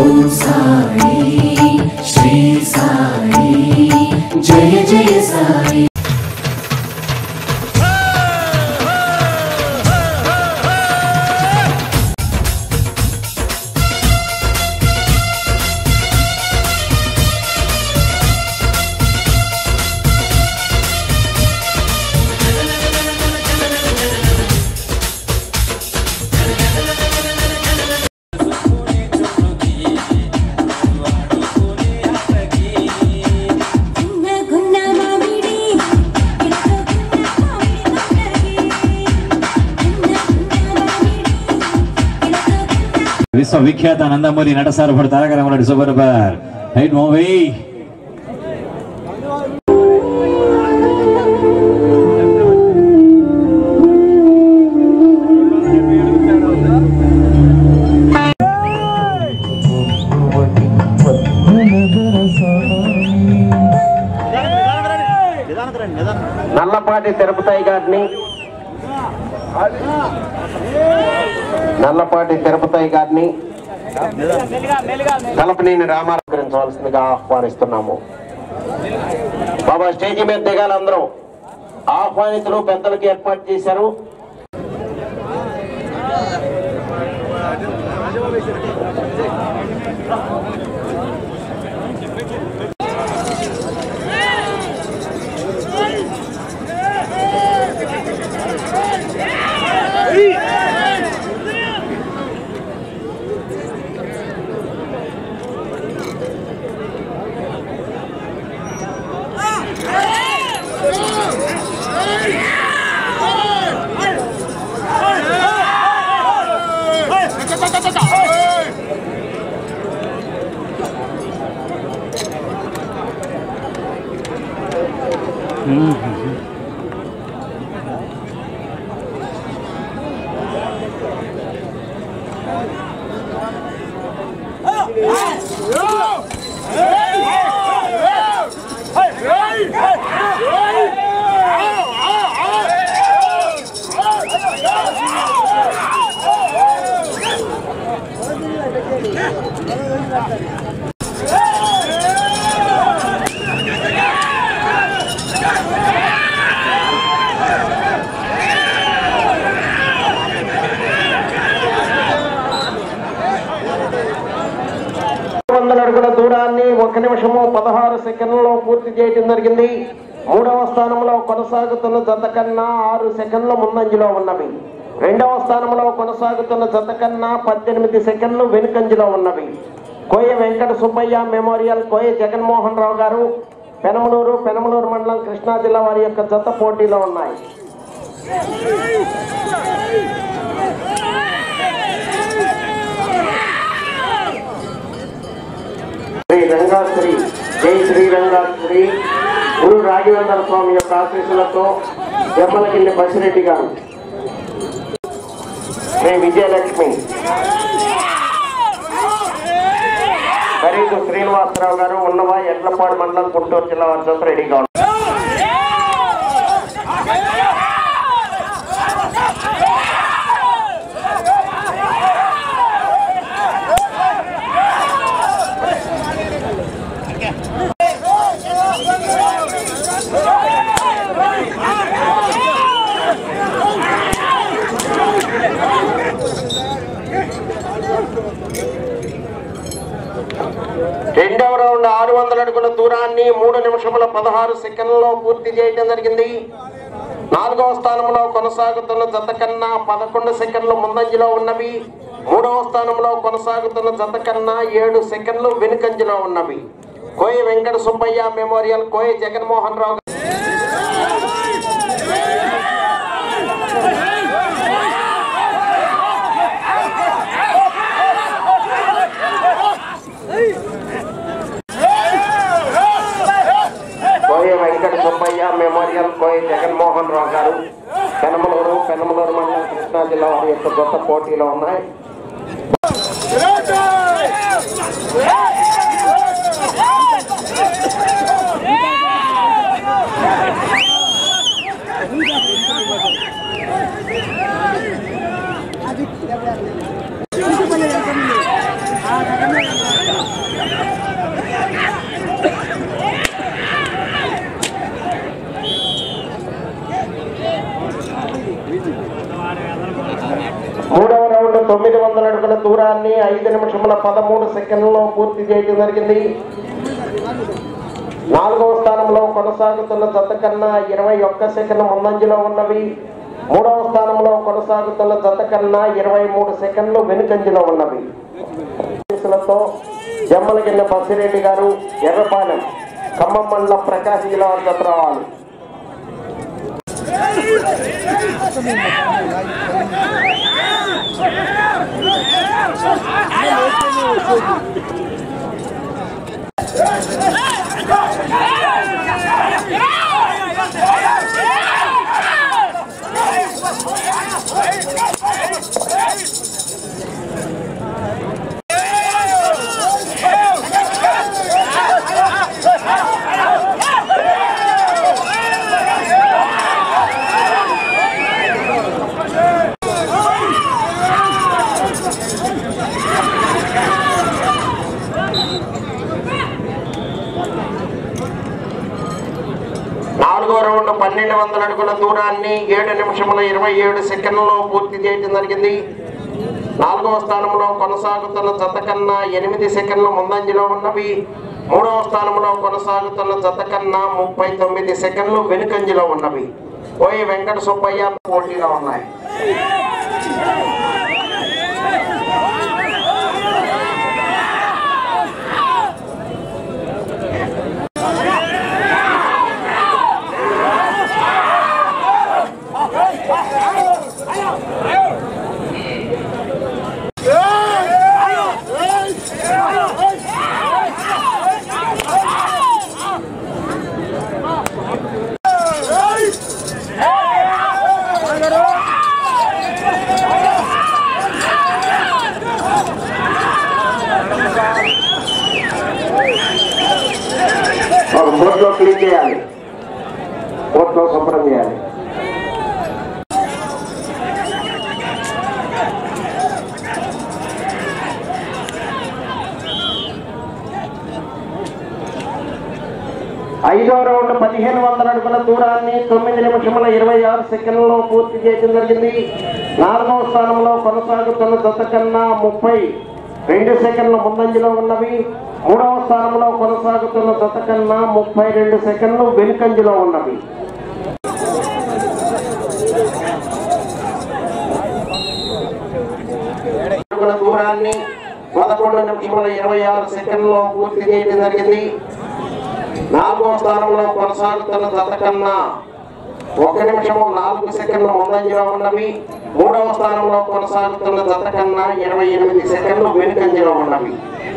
ఓం సాయి శ్రీ సాయి జయ జయ సాయి గున్న గున్న మామిడి ఎనక గున్న మామిడి గున్న గున్న మామిడి ఎనక గున్న విశ్వవిఖ్యాత నందమూరి నట సారపడి తారక రామారెడ్డి సూపర్ బార్ హైట్ మూవీ నల్లపాటి తిరుపతి గారిని నల్లపాటి తిరుపతి గారిని కలపనేని రామారావు గురించవలసిందిగా ఆహ్వానిస్తున్నాము బాబా స్టేజీ మీద దిగాలి అందరూ ఆహ్వానితులు పెద్దలకు ఏర్పాటు చేశారు వందల అడుగుల దూరాన్ని ఒక నిమిషము పదహారు సెకండ్లలో పూర్తి చేయడం జరిగింది మూడవ స్థానంలో కొనసాగుతున్న జత కన్నా ఆరు సెకండ్ల ముందంజలో ఉన్నవి రెండవ స్థానంలో కొనసాగుతున్న జత కన్నా పద్దెనిమిది సెకండ్లు వెనుకంజలో ఉన్నవి కోయ వెంకట సుబ్బయ్య మెమోరియల్ కోయ జగన్మోహన్ రావు గారు పెనమలూరు పెనమలూరు మండలం కృష్ణా జిల్లా వారి యొక్క జత పోటీలో ఉన్నాయి శ్రీ రంగాశ్రీ జై శ్రీ రంగాశ్రీ గురు రాఘవేంద్ర స్వామి యొక్క ఆశీస్సులతో జమ్మలకిల్లి బసిరెడ్డి గారు శ్రీ విజయలక్ష్మి ఖరీదు శ్రీనివాసరావు గారు ఉన్నవా ఎడ్లపాడు మండలం గుంటూరు జిల్లా వారి చేత రెడీగా ఉన్నారు రెండవ రౌండ్ ఆరు వందల అడుగుల దూరాన్ని మూడు నిమిషముల పదహారు సెకండ్లలో పూర్తి చేయడం జరిగింది నాలుగవ స్థానంలో కొనసాగుతున్న జత కన్నా పదకొండు సెకండ్లు ముందంజలో ఉన్నవి మూడవ స్థానంలో కొనసాగుతున్న జత కన్నా ఏడు సెకండ్లు వెనుకంజలో ఉన్నవి కోయ వెంకట సుబ్బయ్య మెమోరియల్ కోయ జగన్మోహన్ రావు కోయ వెంకట సుబ్బయ్య మెమోరియల్ కోయ జగన్మోహన్ రావు గారు పెనమలూరు పెనమలూరు మండలం కృష్ణా జిల్లా వారి యొక్క గొప్ప పోటీలో ఉన్నాయి దూరాన్ని ఐదు నిమిషముల పదమూడు సెకండ్లలో పూర్తి చేయడం జరిగింది నాలుగవ స్థానంలో కొనసాగుతున్న జత కన్నా ఇరవై ఒక్క సెకండ్ ముందంజలో ఉన్నవి మూడవ స్థానంలో కొనసాగుతున్న జత కన్నా ఇరవై మూడు సెకండ్లు వెనుకంజలో ఉన్నవి పోలీసులతో జమ్మలగిన్న బసిరెడ్డి గారు ఎర్రపాలెం ఖమ్మం మండలం ప్రకాశం జిల్లా వారి జత రావాలి నాలుగో రౌండ్ పన్నెండు వందల అడుగుల దూరాన్ని ఏడు నిమిషముల ఇరవై ఏడు సెకండ్లలో పూర్తి చేయడం జరిగింది నాలుగవ స్థానంలో కొనసాగుతున్న జత కన్నా ఎనిమిది సెకండ్ల ముందంజలో ఉన్నవి మూడవ స్థానంలో కొనసాగుతున్న జత కన్నా ముప్పై తొమ్మిది సెకండ్లు వెనుకంజలో ఉన్నవి పోయి వెంకట సుబ్బయ్య పోటీలో ఉన్నాయి ఒక బోట్లో క్లీన్ చేయాలి బోట్లో శుభ్రం చేయాలి ఐదో రౌండ్ పదిహేను వందల అడుగుల దూరాన్ని తొమ్మిది నిమిషముల ఇరవై ఆరు సెకండ్లలో పూర్తి చేయడం జరిగింది నాలుగవ స్థానంలో కొనసాగుతున్న జత కన్నా ముప్పై రెండు సెకండ్ల ముందంజలో ఉన్నవి మూడవ స్థానంలో కొనసాగుతున్న జత కన్నా ముప్పై రెండు సెకండ్లు వెనుకంజలో ఉన్నవి అడుగుల దూరాన్ని పదకొండు నిమిషముల ఇరవై ఆరు సెకండ్లలో పూర్తి చేయడం జరిగింది నాలుగో స్థానంలో కొనసాగుతున్న జత కన్నా ఒక నిమిషము నాలుగు సెకండ్ల ముందంజలో ఉన్నవి మూడవ స్థానంలో కొనసాగుతున్న జత కన్నా ఇరవై ఎనిమిది సెకండ్లు వెనుకంజలో ఉన్నవి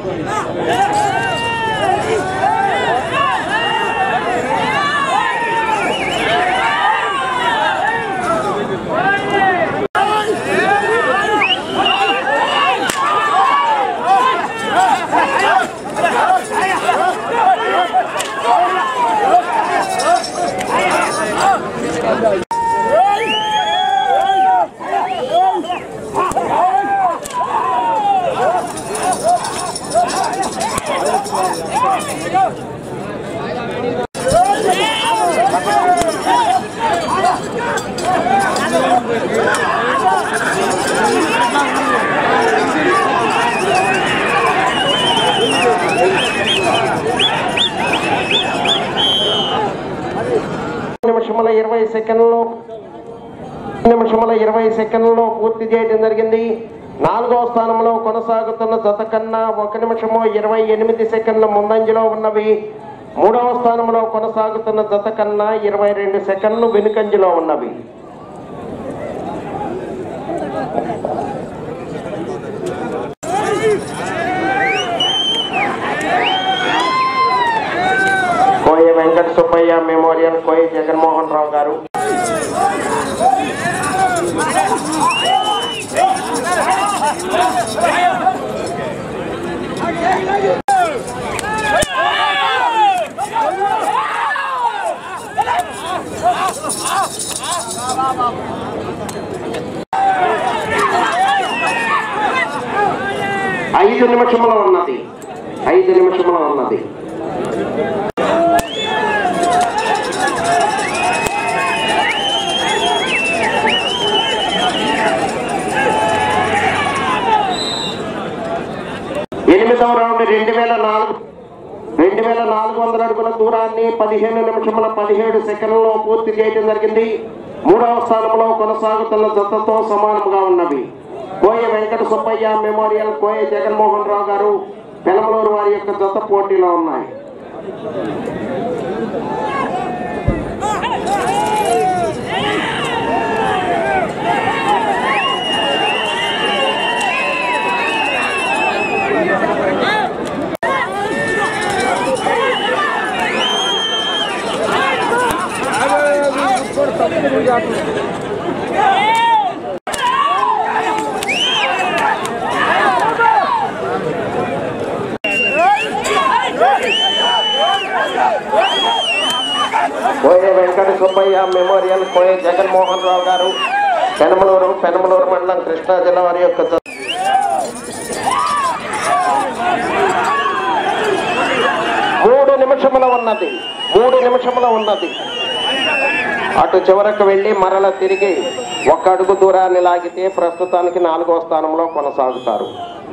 నిమిషముల ఇరవై సెకండ్లో నిమిషముల ఇరవై సెకండ్లలో పూర్తి చేయడం జరిగింది నాలుగవ స్థానంలో కొనసాగుతున్న జత కన్నా ఒక నిమిషము ఇరవై ఎనిమిది సెకండ్ల ముందంజలో ఉన్నవి మూడవ స్థానంలో కొనసాగుతున్న జత కన్నా ఇరవై రెండు సెకండ్లు వెనుకంజలో ఉన్నవి కోయ వెంకట సుబ్బయ్య మెమోరియల్ కోయ జగన్మోహన్ రావు గారు ఐదు నిమిషములో ఉన్నది ఐదు నిమిషములో ఉన్నది ఎనిమిదవ రౌండ్ రెండు వేల నాలుగు రెండు వేల నాలుగు వందల అడుగుల దూరాన్ని పదిహేను నిమిషముల పదిహేడు సెకండ్లలో పూర్తి చేయడం జరిగింది మూడవ స్థానంలో కొనసాగుతున్న జతతో సమానముగా ఉన్నవి కోయ వెంకట సుబ్బయ్య మెమోరియల్ కోయ జగన్మోహన్ రావు గారు పెనమలూరు వారి యొక్క జత పోటీలో ఉన్నాయి కోయ వెంకట సుబ్బయ్య మెమోరియల్ కోయ జగన్మోహన్ రావు గారు పెనమలూరు పెనమలూరు మండలం కృష్ణా జిల్లా వారి యొక్క జత మూడు నిమిషముల ఉన్నది మూడు నిమిషముల ఉన్నది అటు చివరకు వెళ్ళి మరల తిరిగి ఒక్క అడుగు దూరాన్ని లాగితే ప్రస్తుతానికి నాలుగో స్థానంలో కొనసాగుతారు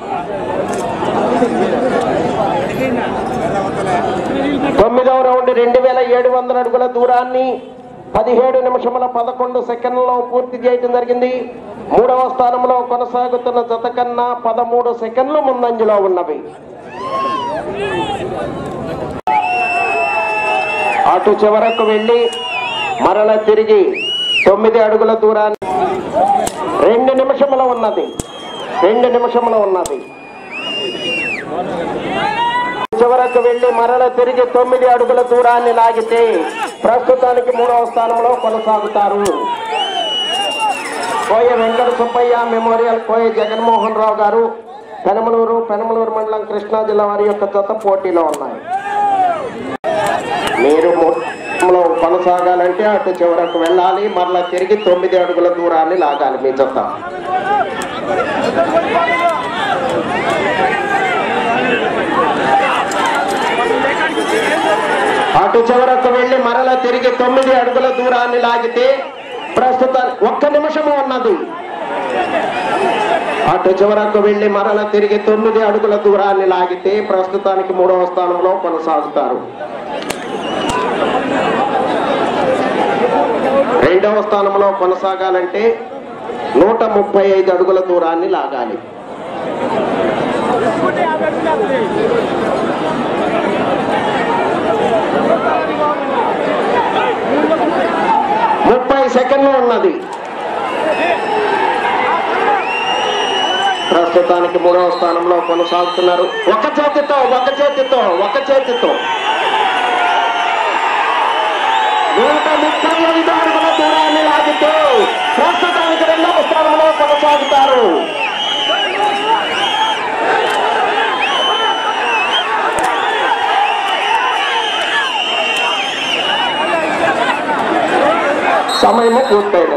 తొమ్మిదవ రౌండ్ రెండు వేల ఏడు వందల అడుగుల దూరాన్ని పదిహేడు నిమిషముల పదకొండు సెకండ్లలో పూర్తి చేయడం జరిగింది మూడవ స్థానంలో కొనసాగుతున్న జత కన్నా పదమూడు సెకండ్లు ముందంజలో ఉన్నవి అటు చివరకు వెళ్ళి మరల తిరిగి తొమ్మిది అడుగుల దూరాన్ని రెండు నిమిషముల ఉన్నది రెండు నిమిషముల ఉన్నది చివరకు వెళ్లి మరల తిరిగి తొమ్మిది అడుగుల దూరాన్ని లాగితే ప్రస్తుతానికి మూడవ స్థానంలో కొనసాగుతారు కోయ వెంకట సుబ్బయ్య మెమోరియల్ కోయ జగన్మోహన్ రావు గారు పెనమలూరు పెనమలూరు మండలం కృష్ణా జిల్లా వారి యొక్క జత పోటీలో ఉన్నాయి మీరు మొత్తంలో కొనసాగాలంటే అటు చివరకు వెళ్ళాలి మరలా తిరిగి తొమ్మిది అడుగుల దూరాన్ని లాగాలి మీ జత అటు చివరకు వెళ్ళి మరల తిరిగి తొమ్మిది అడుగుల దూరాన్ని లాగితే ప్రస్తుతం ఒక్క నిమిషము ఉన్నది అటు చివరకు వెళ్ళి మరల తిరిగి తొమ్మిది అడుగుల దూరాన్ని లాగితే ప్రస్తుతానికి మూడవ స్థానంలో కొనసాగుతారు రెండవ స్థానంలో కొనసాగాలంటే నూట ముప్పై ఐదు అడుగుల దూరాన్ని లాగాలి ముప్పై సెకండ్లు ఉన్నది ప్రస్తుతానికి మూడవ స్థానంలో కొనసాగుతున్నారు ఒక చేతితో ఒక చేతితో ఒక చేతితో నూట ముప్పై ఐదు అడుగుల దూరాన్ని లాగితే ప్రస్తుతానికి రెండవ స్థానంలో కొనసాగుతారు సమయము పూర్తయినది